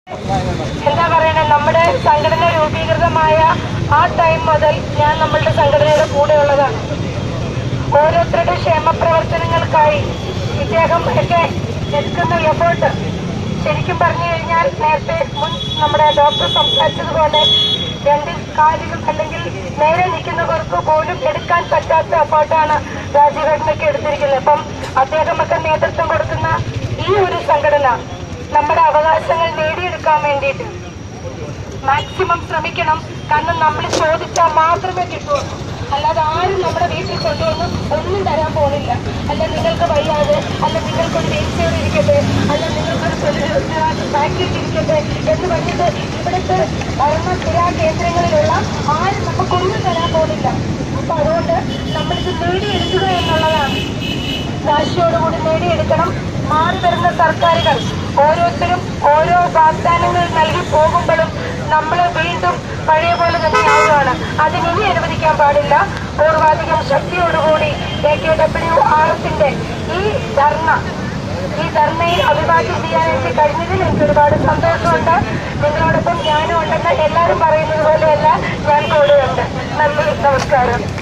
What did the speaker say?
എന്താ പറയണേ നമ്മുടെ സംഘടന രൂപീകൃതമായ ആ ടൈം മുതൽ ഞാൻ നമ്മളുടെ സംഘടനയുടെ കൂടെയുള്ളതാണ് ഓരോരുത്തരുടെ ക്ഷേമ പ്രവർത്തനങ്ങൾക്കായി ഇദ്ദേഹം ഒക്കെ എടുക്കുന്ന എഫേർട്ട് ശരിക്കും പറഞ്ഞു കഴിഞ്ഞാൽ നേരത്തെ മുൻ നമ്മുടെ ഡോക്ടർ സംസാരിച്ചതുപോലെ രണ്ട് കാലിലും അല്ലെങ്കിൽ നേരെ നിൽക്കുന്നവർക്ക് പോലും എടുക്കാൻ പറ്റാത്ത എഫേർട്ടാണ് രാജീവേട്ടനൊക്കെ എടുത്തിരിക്കുന്നത് അപ്പം അദ്ദേഹമൊക്കെ നേതൃത്വം കൊടുക്കുന്ന ഈ ഒരു സംഘടന നമ്മുടെ അവകാശങ്ങൾ നേടിയെടുക്കാൻ വേണ്ടിയിട്ട് മാക്സിമം ശ്രമിക്കണം കാരണം നമ്മൾ ചോദിച്ചാൽ മാത്രമേ കിട്ടുള്ളൂ അല്ലാതെ ആരും നമ്മുടെ വീട്ടിൽ കൊണ്ടുവന്ന് ഒന്നും തരാൻ പോകുന്നില്ല അല്ല നിങ്ങൾക്ക് വയ്യാതെ അല്ല നിങ്ങൾക്കൊരു വീൽചെയർ ഇരിക്കട്ടെ അല്ല നിങ്ങൾക്കൊരു പാക്കേജ് ഇരിക്കട്ടെ എന്ന് പറഞ്ഞിട്ട് ഇവിടുത്തെ ഭരണ സ്ഥിരാ കേന്ദ്രങ്ങളിലുള്ള ആരും നമുക്കൊന്നും തരാൻ പോകുന്നില്ല അപ്പൊ അതുകൊണ്ട് നമ്മളിത് നേടിയെടുക്കുക എന്നുള്ളതാണ് വാശിയോടുകൂടി നേടിയെടുക്കണം മാറി വരുന്ന സർക്കാരുകൾ ഓരോരുത്തരും ഓരോ വാഗ്ദാനങ്ങൾ നൽകി പോകുമ്പോഴും നമ്മൾ വീണ്ടും പഴയ പോലെ തന്നെ ആവുകയാണ് അതിനി അനുവദിക്കാൻ പാടില്ല പൂർവാധികം ശക്തിയോടുകൂടി എ കെ ഡബ്ല്യു ആർ എസിന്റെ ഈ ധർണ ഈ ധർണയിൽ അഭിവാദ്യം ചെയ്യാൻ എനിക്ക് കഴിഞ്ഞതിൽ എനിക്ക് ഒരുപാട് സന്തോഷമുണ്ട് നിങ്ങളോടൊപ്പം ഞാനും ഉണ്ടെന്ന് എല്ലാവരും പറയുന്നത് പോലെയല്ല ഞാൻ കൂടെയുണ്ട് നന്ദി നമസ്കാരം